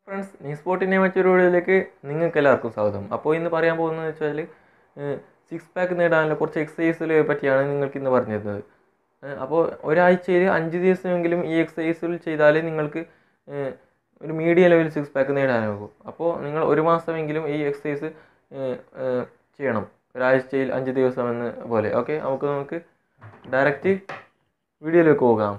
friends നീ സ്പോട്ടിൻ്റെ മറ്റൊരു വീഡിയോയിലേക്ക് നിങ്ങൾക്ക് എല്ലാവർക്കും സ്വാഗതം അപ്പോൾ ഇന്ന് പറയാൻ പോകുന്നത് വെച്ചാൽ സിക്സ് പാക്ക് നേടാനുള്ള കുറച്ച് എക്സസൈസുകളെ പറ്റിയാണ് നിങ്ങൾക്ക് ഇന്ന് പറഞ്ഞു തരുന്നത് ഏഹ് അപ്പോൾ ഒരാഴ്ചയിൽ അഞ്ച് ദിവസമെങ്കിലും ഈ എക്സസൈസുകൾ ചെയ്താലേ നിങ്ങൾക്ക് ഏഹ് ഒരു മീഡിയം ലെവൽ സിക്സ് പാക്ക് നേടാനാകും അപ്പോൾ നിങ്ങൾ ഒരു മാസമെങ്കിലും ഈ എക്സസൈസ് ചെയ്യണം ഒരാഴ്ചയിൽ അഞ്ച് ദിവസം എന്ന പോലെ ഓക്കെ നമുക്ക് നമുക്ക് ഡയറക്റ്റ് വീഡിയോയിലേക്ക് പോകാം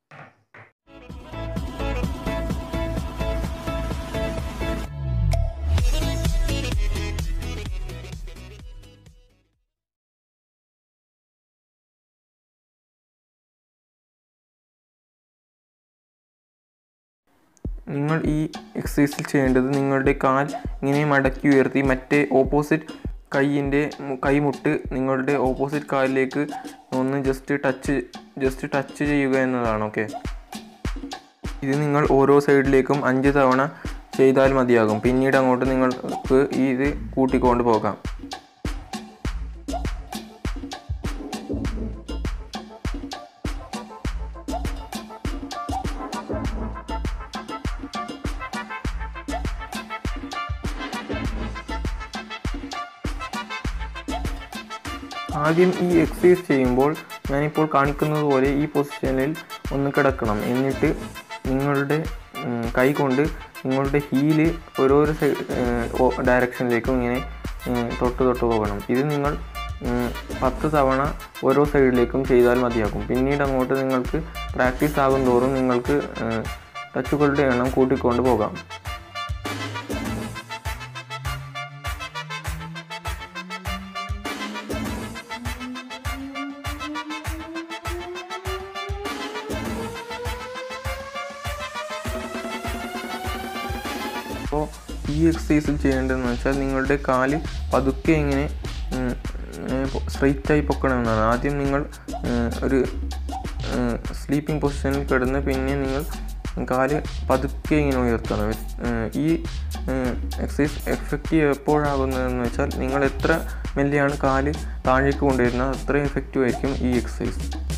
നിങ്ങൾ ഈ എക്സസൈസിൽ ചെയ്യേണ്ടത് നിങ്ങളുടെ കാൽ ഇങ്ങനെ മടക്കി ഉയർത്തി മറ്റേ ഓപ്പോസിറ്റ് കൈയിൻ്റെ കൈമുട്ട് നിങ്ങളുടെ ഓപ്പോസിറ്റ് കാലിലേക്ക് ഒന്ന് ജസ്റ്റ് ടച്ച് ജസ്റ്റ് ടച്ച് ചെയ്യുക എന്നതാണ് ഓക്കെ ഇത് നിങ്ങൾ ഓരോ സൈഡിലേക്കും അഞ്ച് തവണ ചെയ്താൽ മതിയാകും പിന്നീട് അങ്ങോട്ട് നിങ്ങൾക്ക് ഈ ഇത് കൂട്ടിക്കൊണ്ട് പോകാം ആദ്യം ഈ എക്സസൈസ് ചെയ്യുമ്പോൾ ഞാനിപ്പോൾ കാണിക്കുന്നത് പോലെ ഈ പൊസിഷനിൽ ഒന്ന് കിടക്കണം എന്നിട്ട് നിങ്ങളുടെ ഉം, കൈ കൊണ്ട് നിങ്ങളുടെ ഹീല് ഓരോരോ സൈഡ് ഡയറക്ഷനിലേക്കും ഇങ്ങനെ ഉം, തൊട്ട് തൊട്ട് പോകണം ഇത് നിങ്ങൾ ഉം, പത്ത് തവണ ഓരോ സൈഡിലേക്കും ചെയ്താൽ മതിയാകും പിന്നീട് അങ്ങോട്ട് നിങ്ങൾക്ക് പ്രാക്ടീസ് ആകും തോറും നിങ്ങൾക്ക് ഉം, ടച്ചുകളുടെ എണ്ണം കൂട്ടിക്കൊണ്ട് പോകാം അപ്പോൾ ഈ എക്സസൈസിൽ ചെയ്യേണ്ടതെന്ന് വെച്ചാൽ നിങ്ങളുടെ കാല് പതുക്കെ ഇങ്ങനെ സ്ട്രെയിറ്റായി പൊക്കണമെന്നാണ് ആദ്യം നിങ്ങൾ ഉം, ഒരു സ്ലീപ്പിംഗ് പൊസിഷനിൽ കിടന്ന് പിന്നെ നിങ്ങൾ കാല് പതുക്കെ ഇങ്ങനെ ഉയർത്തണം ഉം, ഈ എക്സസൈസ് എഫക്റ്റീവ് എപ്പോഴാകുന്നതെന്ന് വെച്ചാൽ നിങ്ങൾ എത്ര മെല്ലെയാണ് കാല് താഴേക്ക് കൊണ്ടുവരുന്നത് അത്രയും എഫക്റ്റീവ് ആയിരിക്കും ഈ എക്സസൈസ്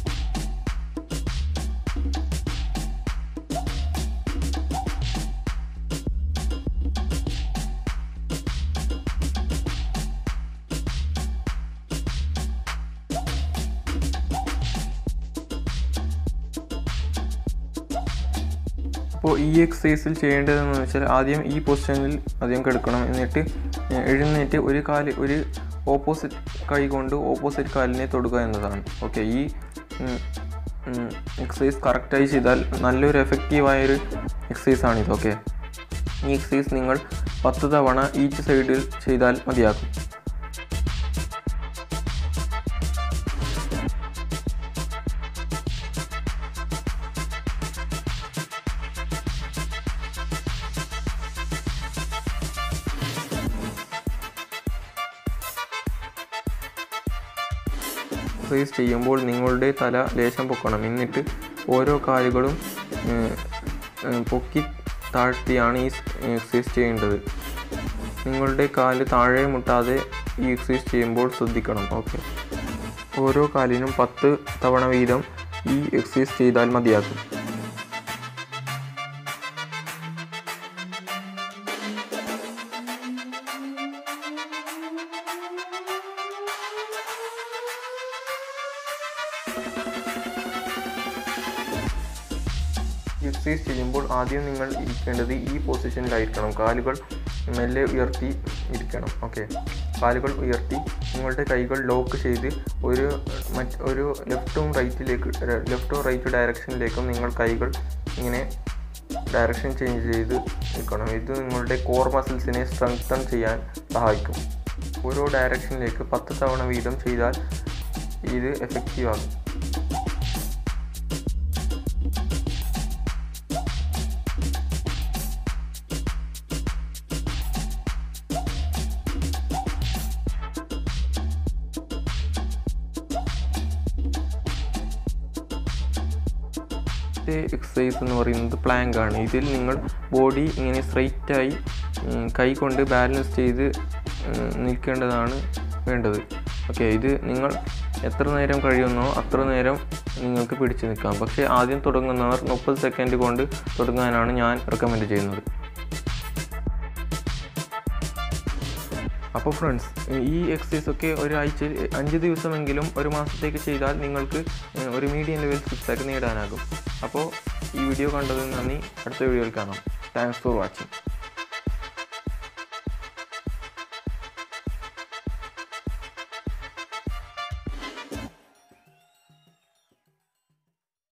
അപ്പോൾ ഈ എക്സസൈസിൽ ചെയ്യേണ്ടതെന്ന് വെച്ചാൽ ആദ്യം ഈ പൊസിഷനിൽ ആദ്യം കിടക്കണം എന്നിട്ട് എഴുന്നേറ്റ് ഒരു കാല് ഒരു ഓപ്പോസിറ്റ് കൈ കൊണ്ട് ഓപ്പോസിറ്റ് കാലിനെ തൊടുക എന്നതാണ് ഓക്കെ ഈ എക്സസൈസ് കറക്റ്റായി ചെയ്താൽ നല്ലൊരു എഫക്റ്റീവായൊരു എക്സസൈസാണിത് ഓക്കെ ഈ എക്സസൈസ് നിങ്ങൾ പത്ത് തവണ ഈച്ച് സൈഡിൽ ചെയ്താൽ മതിയാകും എക്സസൈസ് ചെയ്യുമ്പോൾ നിങ്ങളുടെ തല ലേശം പൊക്കണം എന്നിട്ട് ഓരോ കാലുകളും ഉം, ഉം, പൊക്കി താഴ്ത്തിയാണ് ഈ എക്സസൈസ് ചെയ്യേണ്ടത് നിങ്ങളുടെ കാല് താഴെ മുട്ടാതെ ഈ എക്സസൈസ് ചെയ്യുമ്പോൾ ശ്രദ്ധിക്കണം ഓക്കെ ഓരോ കാലിനും പത്ത് തവണ വീതം ഈ എക്സസൈസ് ചെയ്താൽ മതിയാകും എക്സസൈസ് ചെയ്യുമ്പോൾ ആദ്യം നിങ്ങൾ ഇരിക്കേണ്ടത് ഈ പൊസിഷനിലായിരിക്കണം കാലുകൾ മെല്ലെ ഉയർത്തി ഇരിക്കണം ഓക്കെ കാലുകൾ ഉയർത്തി നിങ്ങളുടെ കൈകൾ ലോക്ക് ചെയ്ത് ഒരു മറ്റ് ഒരു ലെഫ്റ്റും റൈറ്റിലേക്ക് ലെഫ്റ്റും റൈറ്റ് ഡയറക്ഷനിലേക്കും നിങ്ങൾ കൈകൾ ഇങ്ങനെ ഡയറക്ഷൻ ചേഞ്ച് ചെയ്ത് നിൽക്കണം ഇത് നിങ്ങളുടെ കോർ മസിൽസിനെ സ്ട്രെങ്തൺ ചെയ്യാൻ സഹായിക്കും ഓരോ ഡയറക്ഷനിലേക്ക് പത്ത് തവണ വീതം ചെയ്താൽ ഇത് എഫക്റ്റീവ് ആകും ഫസ്റ്റ് എക്സസൈസ് എന്ന് പറയുന്നത് പ്ലാങ്ക് ആണ് ഇതിൽ നിങ്ങൾ ബോഡി ഇങ്ങനെ സ്ട്രെയിറ്റായി കൈ കൊണ്ട് ബാലൻസ് ചെയ്ത് ഉം, നിൽക്കേണ്ടതാണ് വേണ്ടത് ഓക്കെ ഇത് നിങ്ങൾ എത്ര നേരം കഴിയുന്നോ അത്ര നേരം നിങ്ങൾക്ക് പിടിച്ചു നിൽക്കാം പക്ഷേ ആദ്യം തുടങ്ങുന്നവർ മുപ്പത് സെക്കൻഡ് കൊണ്ട് തുടങ്ങാനാണ് ഞാൻ റെക്കമെൻഡ് ചെയ്യുന്നത് അപ്പോൾ ഫ്രണ്ട്സ് ഈ എക്സസൈസ് ഒക്കെ ഒരാഴ്ചയിൽ അഞ്ച് ദിവസമെങ്കിലും ഒരു മാസത്തേക്ക് ചെയ്താൽ നിങ്ങൾക്ക് ഏഹ്, ഒരു മീഡിയം ലെവൽ സിക്സ് പാക്ക് നേടാനാകും അപ്പോൾ ഈ വീഡിയോ കണ്ടതിന് നന്ദി അടുത്ത വീഡിയോയിൽ കാണാം താങ്ക്സ് ഫോർ വാച്ചിങ്